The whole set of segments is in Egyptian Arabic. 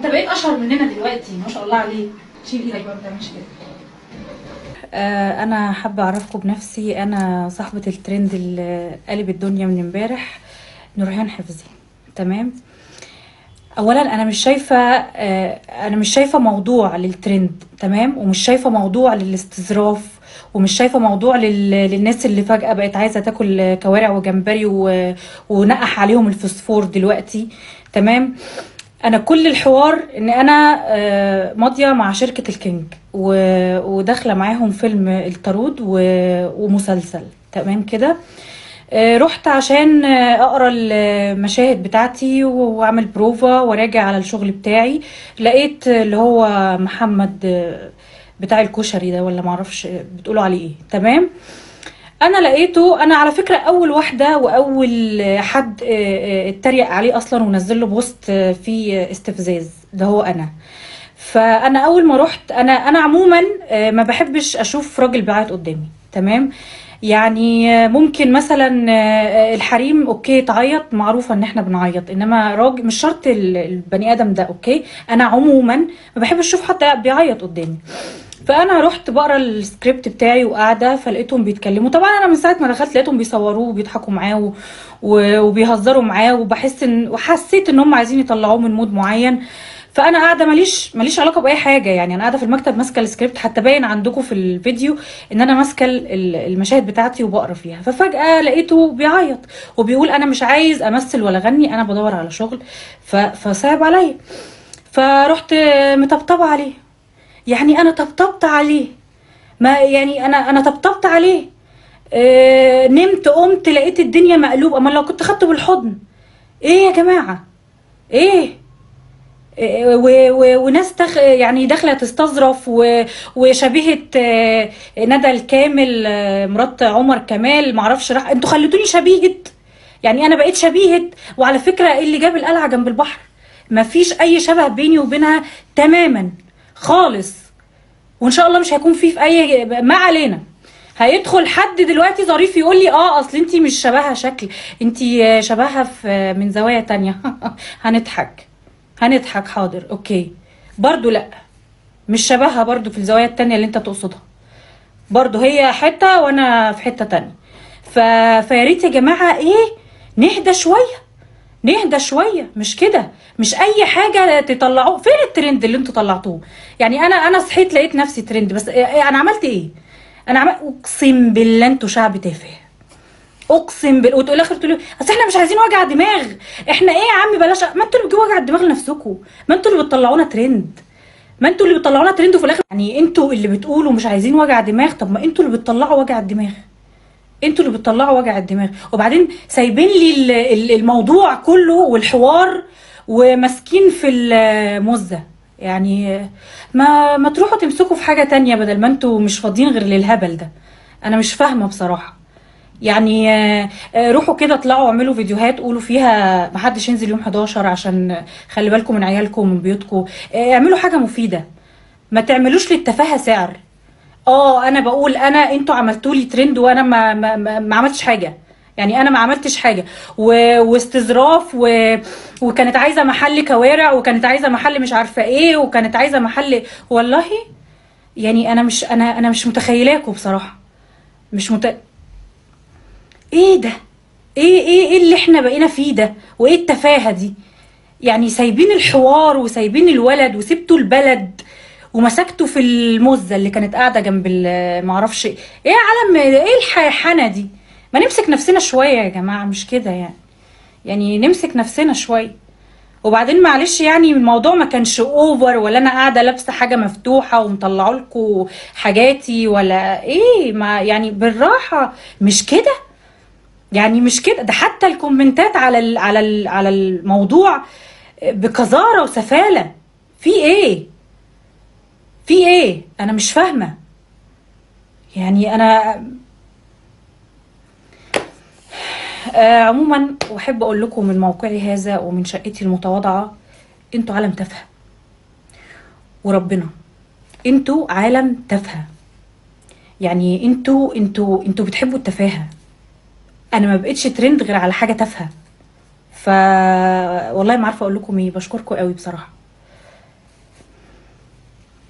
انت بقيت اشهر مننا دلوقتي ما شاء الله عليك شيل ايدك بقى ما تعملش كده آه، انا حابه اعرفكم بنفسي انا صاحبه الترند اللي قلب الدنيا من امبارح نورهان حفظي تمام اولا انا مش شايفه آه، انا مش شايفه موضوع للترند تمام ومش شايفه موضوع للاستظراف ومش شايفه موضوع لل... للناس اللي فجاه بقت عايزه تاكل كوارع وجمبري و... ونقح عليهم الفوسفور دلوقتي تمام انا كل الحوار ان انا آه، ماضيه مع شركه الكينج و- وداخله معاهم فيلم الطارود و- ومسلسل تمام كده آه، رحت عشان آه، اقرا المشاهد بتاعتي واعمل بروفا وراجع على الشغل بتاعي لقيت اللي هو محمد آه، بتاع الكشري ده ولا معرفش آه، بتقولوا عليه ايه تمام انا لقيته انا على فكره اول واحده واول حد آه، آه، اتريق عليه اصلا ونزل له بوست آه، فيه استفزاز ده هو انا فانا اول ما رحت انا انا عموما آه، ما بحبش اشوف راجل بيعيط قدامي تمام يعني آه، ممكن مثلا آه، الحريم اوكي تعيط معروفه ان احنا بنعيط انما راجل مش شرط ال- البني ادم ده اوكي انا عموما ما بحبش اشوف حد بيعيط قدامي فانا رحت بقرا السكريبت بتاعي وقاعده فلقيتهم بيتكلموا طبعا انا من ساعه ما دخلت لقيتهم بيصوروه وبيضحكوا معاه و- و- وبيهزروا معاه وبحس ان وحسيت ان هم عايزين يطلعوه من مود معين فانا قاعده ماليش ماليش علاقه باي حاجه يعني انا قاعده في المكتب ماسكه السكريبت حتى باين عندكم في الفيديو ان انا ماسكه ال- ال- المشاهد بتاعتي وبقرا فيها ففجاه لقيته بيعيط وبيقول انا مش عايز امثل ولا اغني انا بدور على شغل ف- فصعب عليا فرحت مطبطبه عليه يعني انا طبطبت عليه ما يعني انا انا طبطبت عليه آه نمت قمت لقيت الدنيا مقلوبه اما لو كنت خدته بالحضن ايه يا جماعه ايه إيه و- و- وناس تخ يعني داخله تستظرف و- وشبيهه آه، ندى الكامل آه، مرات عمر كمال معرفش راح انتوا خليتوني شبيهه يعني انا بقيت شبيهه وعلى فكره إيه اللي جاب القلعه جنب البحر مفيش اي شبه بيني وبينها تماما خالص وان شاء الله مش هيكون في في اي ما علينا هيدخل حد دلوقتي ظريف يقول لي اه اصل انتي مش شبهها شكل انتي شبهها في من زوايا تانية هنضحك هنضحك حاضر اوكي برضو لا مش شبهها برضو في الزوايا التانية اللي انت تقصدها برضو هي حتة وانا في حتة تانية ف... فيا ريت يا جماعة ايه نهدى شوية نهدى شوية مش كده مش اي حاجة تطلعوه فين الترند اللي انتوا طلعتوه يعني انا انا صحيت لقيت نفسي ترند بس إيه انا عملت ايه انا عملت اقسم بالله انتوا شعب تافه اقسم بالله وتقول اخر تقول اصل احنا مش عايزين وجع دماغ احنا ايه يا عم بلاش ما انتوا اللي بتجيبوا وجع الدماغ لنفسكم ما انتوا اللي بتطلعونا ترند ما انتوا اللي بتطلعونا ترند وفي الاخر يعني انتوا اللي بتقولوا مش عايزين وجع دماغ طب ما انتوا اللي بتطلعوا وجع الدماغ انتوا اللي بتطلعوا وجع الدماغ وبعدين سايبين لي ال- ال- الموضوع كله والحوار وماسكين في المزه يعني ما ما تروحوا تمسكوا في حاجه تانية بدل ما انتوا مش فاضيين غير للهبل ده انا مش فاهمه بصراحه يعني آه، آه، روحوا كده اطلعوا اعملوا فيديوهات قولوا فيها محدش ينزل يوم 11 عشان خلي بالكم من عيالكم ومن بيوتكم آه، اعملوا حاجه مفيده ما تعملوش للتفاهه سعر اه انا بقول انا انتوا عملتوا لي ترند وانا ما ما, ما, ما عملتش حاجه يعني انا ما عملتش حاجه و... واستظراف و... وكانت عايزه محل كوارع وكانت عايزه محل مش عارفه ايه وكانت عايزه محل والله يعني انا مش انا انا مش متخيلاكوا بصراحه مش مت... ايه ده ايه ايه ايه اللي احنا بقينا فيه ده وايه التفاهه دي يعني سايبين الحوار وسايبين الولد وسبتوا البلد ومسكتوا في المزه اللي كانت قاعده جنب ال- معرفش ايه ايه يا عالم ايه الحيحنه دي ما نمسك نفسنا شويه يا جماعه مش كده يعني يعني نمسك نفسنا شويه وبعدين معلش يعني الموضوع ما كانش اوفر ولا انا قاعده لابسه حاجه مفتوحه ومطلعوا لكم حاجاتي ولا ايه ما يعني بالراحه مش كده يعني مش كده ده حتى الكومنتات على ال على ال على الموضوع بقذاره وسفاله في ايه في ايه انا مش فاهمه يعني انا آه عموما واحب اقول لكم من موقعي هذا ومن شقتي المتواضعه انتوا عالم تافهه وربنا انتوا عالم تافهه يعني انتوا انتوا انتوا بتحبوا التفاهه انا ما بقتش ترند غير على حاجه تافهه ف والله ما عارفه اقول لكم ايه بشكركم قوي بصراحه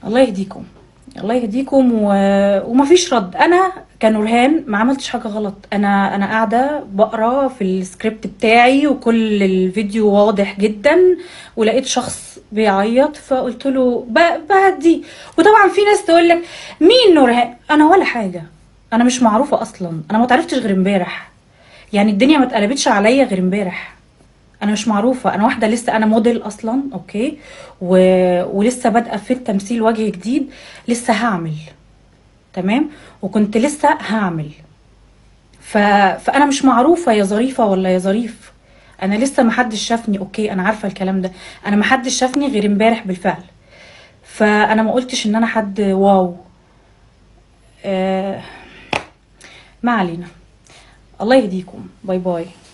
الله يهديكم الله يهديكم و... ومفيش رد انا كنورهان ما عملتش حاجه غلط انا انا قاعده بقرا في السكريبت بتاعي وكل الفيديو واضح جدا ولقيت شخص بيعيط فقلت له ب- بهدي وطبعا في ناس تقول لك مين نورهان انا ولا حاجه انا مش معروفه اصلا انا ما اتعرفتش غير امبارح يعني الدنيا ما اتقلبتش عليا غير امبارح انا مش معروفه انا واحده لسه انا موديل اصلا اوكي و... ولسه بادئه في التمثيل وجه جديد لسه هعمل تمام وكنت لسه هعمل ف... فانا مش معروفه يا ظريفه ولا يا ظريف انا لسه محدش شافني اوكي انا عارفه الكلام ده انا محدش شافني غير امبارح بالفعل فانا ما قلتش ان انا حد واو آه... ما علينا الله يهديكم باي باي